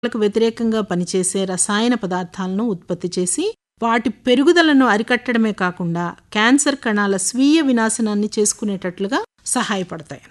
లకు వ్యతిరేకంగా పనిచేసే రసాయన పదార్థాలను ఉత్పత్తి చేసి వాటి పెరుగుదలను అరికట్టడమే కాకుండా క్యాన్సర్ కణాల స్వీయ వినాశనాన్ని చేసుకునేటట్లుగా సహాయపడతాయి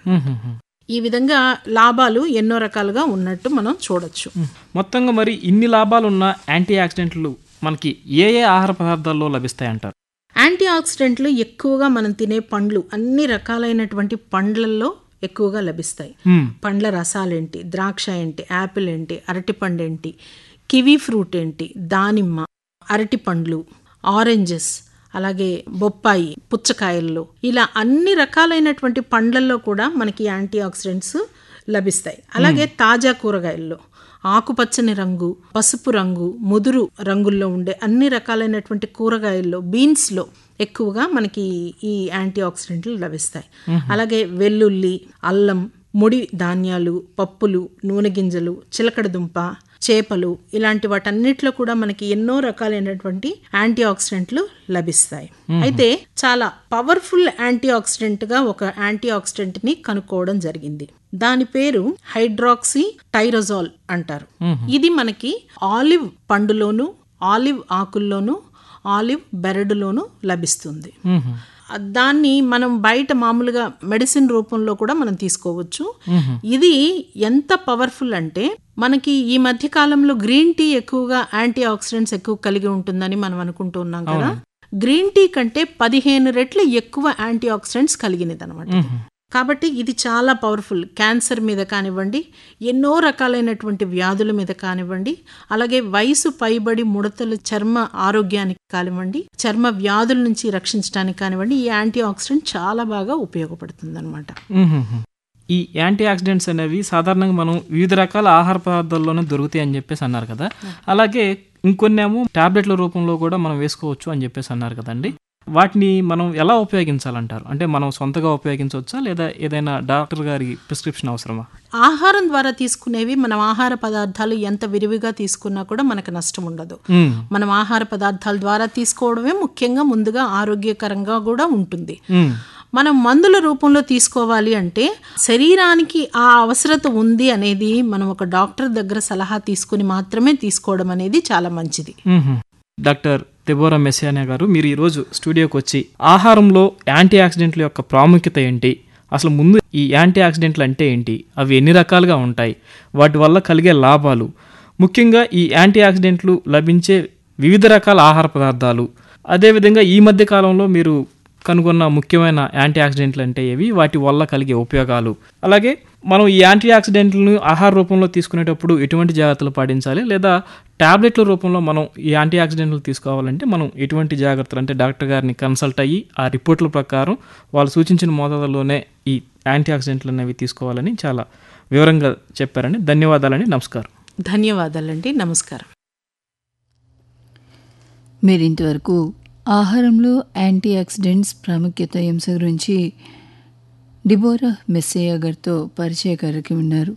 ఈ విధంగా లాభాలు ఎన్నో రకాలుగా ఉన్నట్టు మనం చూడొచ్చు మొత్తంగా మరి ఇన్ని లాభాలున్న యాంటీ ఆక్సిడెంట్లు మనకి ఏ ఏ ఆహార పదార్థాల్లో లభిస్తాయి అంటారు యాంటీ ఆక్సిడెంట్లు ఎక్కువగా మనం తినే పండ్లు అన్ని రకాలైనటువంటి పండ్లల్లో ఎక్కువగా లభిస్తాయి మ్మ్. పండ్ల రసాలేంటి ద్రాక్ష ఏంటి యాపిల్ ఏంటి అరటిపండు ఏంటి కివీ ఫ్రూట్ ఏంటి దానిమ్మ అరటి పండ్లు ఆరెంజెస్ అలాగే బొప్పాయి పుచ్చకాయల్లో ఇలా అన్ని రకాలైనటువంటి పండ్లల్లో కూడా మనకి యాంటీ ఆక్సిడెంట్స్ లభిస్తాయి అలాగే తాజా కూరగాయల్లో ఆకుపచ్చని రంగు పసుపు రంగు ముదురు రంగుల్లో ఉండే అన్ని రకాలైనటువంటి కూరగాయల్లో బీన్స్లో ఎక్కువగా మనకి ఈ యాంటీ ఆక్సిడెంట్లు లభిస్తాయి అలాగే వెల్లుల్లి అల్లం ముడి ధాన్యాలు పప్పులు నూనె గింజలు చిలకడ దుంప చేపలు ఇలాంటి వాటన్నిటిలో కూడా మనకి ఎన్నో రకాలైనటువంటి యాంటీ ఆక్సిడెంట్లు లభిస్తాయి అయితే చాలా పవర్ఫుల్ యాంటీ ఆక్సిడెంట్ గా ఒక యాంటీ ఆక్సిడెంట్ ని కనుక్కోవడం జరిగింది దాని పేరు హైడ్రాక్సీ టైరజాల్ అంటారు ఇది మనకి ఆలివ్ పండులోను ఆలివ్ ఆకుల్లోను ఆలివ్ బెరడులోను లభిస్తుంది మ్మ్. దాన్ని మనం బయట మామూలుగా మెడిసిన్ రూపంలో కూడా మనం తీసుకోవచ్చు ఇది ఎంత పవర్ఫుల్ అంటే మనకి ఈ మధ్య కాలంలో గ్రీన్ టీ ఎక్కువగా యాంటీ ఆక్సిడెంట్స్ ఎక్కువ కలిగి ఉంటుందని మనం అనుకుంటూ ఉన్నాం కదా గ్రీన్ టీ కంటే పదిహేను రెట్లు ఎక్కువ యాంటీ ఆక్సిడెంట్స్ కలిగినది అనమాట కాబట్టి ఇది చాలా పవర్ఫుల్ క్యాన్సర్ మీద కానివ్వండి ఎన్నో రకాలైనటువంటి వ్యాధుల మీద కానివ్వండి అలాగే వయసు పైబడి ముడతలు చర్మ ఆరోగ్యానికి కానివ్వండి చర్మ వ్యాధుల నుంచి రక్షించడానికి కానివ్వండి ఈ యాంటీ ఆక్సిడెంట్ చాలా బాగా ఉపయోగపడుతుంది అనమాట మ్మ్. ఈ యాంటీ ఆక్సిడెంట్స్ అనేవి సాధారణంగా మనం వివిధ రకాల ఆహార పదార్థాల్లోనే దొరుకుతాయి అని చెప్పేసి అన్నారు కదా అలాగే ఇంకొన్నేమో టాబ్లెట్ల రూపంలో కూడా మనం వేసుకోవచ్చు అని చెప్పేసి అన్నారు కదండి వాటిని మనం ఎలా ఉపయోగించాలంటారు అంటే మనం సొంతగా ఉపయోగించవచ్చా లేదా ఏదైనా డాక్టర్ గారి ప్రిస్క్రిప్షన్ అవసరమా ఆహారం ద్వారా తీసుకునేవి మనం ఆహార పదార్థాలు ఎంత విరివిగా తీసుకున్నా కూడా మనకు నష్టం ఉండదు మ్మ్. మనం ఆహార పదార్థాల ద్వారా తీసుకోవడమే ముఖ్యంగా ముందుగా ఆరోగ్యకరంగా కూడా ఉంటుంది మ్మ్. మనం మందుల రూపంలో తీసుకోవాలి అంటే శరీరానికి ఆ అవసరత ఉంది అనేది మనం ఒక డాక్టర్ దగ్గర సలహా తీసుకుని మాత్రమే తీసుకోవడం అనేది చాలా మంచిది మ్మ్. డాక్టర్ దెబోరా మెస్సియానా గారు మీరు ఈరోజు స్టూడియోకి వచ్చి ఆహారంలో యాంటీ ఆక్సిడెంట్ల యొక్క ప్రాముఖ్యత ఏంటి అసలు ముందు ఈ యాంటీ ఆక్సిడెంట్లు అంటే ఏంటి అవి ఎన్ని రకాలుగా ఉంటాయి వాటి వల్ల కలిగే లాభాలు ముఖ్యంగా ఈ యాంటీ ఆక్సిడెంట్లు లభించే వివిధ రకాల ఆహార పదార్థాలు అదేవిధంగా ఈ మధ్య కాలంలో మీరు కనుగొన్న ముఖ్యమైన యాంటీ ఆక్సిడెంట్లు అంటే ఏవి వాటి వల్ల కలిగే ఉపయోగాలు అలాగే మనం ఈ యాంటీ ఆక్సిడెంట్లను ఆహార రూపంలో తీసుకునేటప్పుడు ఎటువంటి జాగ్రత్తలు పాటించాలి లేదా టాబ్లెట్ల రూపంలో మనం ఈ యాంటీ ఆక్సిడెంట్లు తీసుకోవాలంటే మనం ఎటువంటి జాగ్రత్తలు అంటే డాక్టర్ గారిని కన్సల్ట్ అయ్యి ఆ రిపోర్ట్ల ప్రకారం వాళ్ళు సూచించిన మోతాదులోనే ఈ యాంటీ ఆక్సిడెంట్లు అనేవి తీసుకోవాలని చాలా వివరంగా చెప్పారండి ధన్యవాదాలండి నమస్కారం ధన్యవాదాలండి నమస్కారం మీరు ఇంతవరకు ఆహారంలో యాంటీ ఆక్సిడెంట్స్ ప్రాముఖ్యత అంశం గురించి డిబోరా మెస్సయ్య గారితో పరిచయ కార్యక్రమం విన్నారు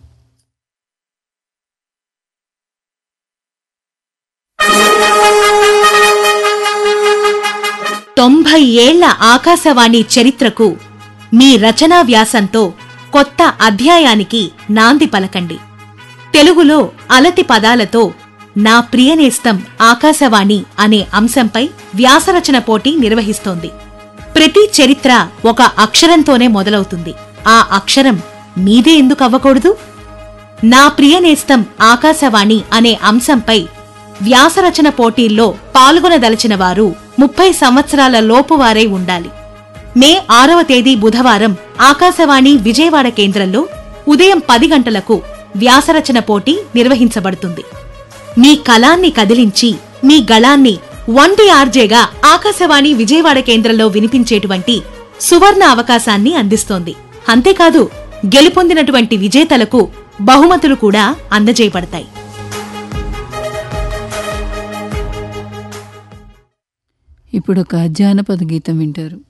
తొంభై ఏళ్ల ఆకాశవాణి చరిత్రకు మీ రచనా వ్యాసంతో కొత్త అధ్యాయానికి నాంది పలకండి తెలుగులో అలతి పదాలతో నా ప్రియనేస్తం ఆకాశవాణి అనే అంశంపై వ్యాసరచన పోటీ నిర్వహిస్తోంది ప్రతి చరిత్ర ఒక అక్షరంతోనే మొదలవుతుంది ఆ అక్షరం మీదే ఎందుకు అవ్వకూడదు నా ప్రియనేస్తం ఆకాశవాణి అనే అంశంపై వ్యాసరచన పోటీల్లో పాల్గొనదలిచిన వారు ముప్పై సంవత్సరాల లోపువారై ఉండాలి మే ఆరవ తేదీ బుధవారం ఆకాశవాణి విజయవాడ కేంద్రంలో ఉదయం పది గంటలకు వ్యాసరచన పోటీ నిర్వహించబడుతుంది మీ కలాన్ని కదిలించి మీ గళాన్ని వంటి ఆర్జేగా ఆకాశవాణి విజయవాడ కేంద్రంలో వినిపించేటువంటి సువర్ణ అవకాశాన్ని అందిస్తోంది అంతేకాదు గెలుపొందినటువంటి విజేతలకు బహుమతులు కూడా అందజేయబడతాయి ఇప్పుడు ఒక జానపద గీతం వింటారు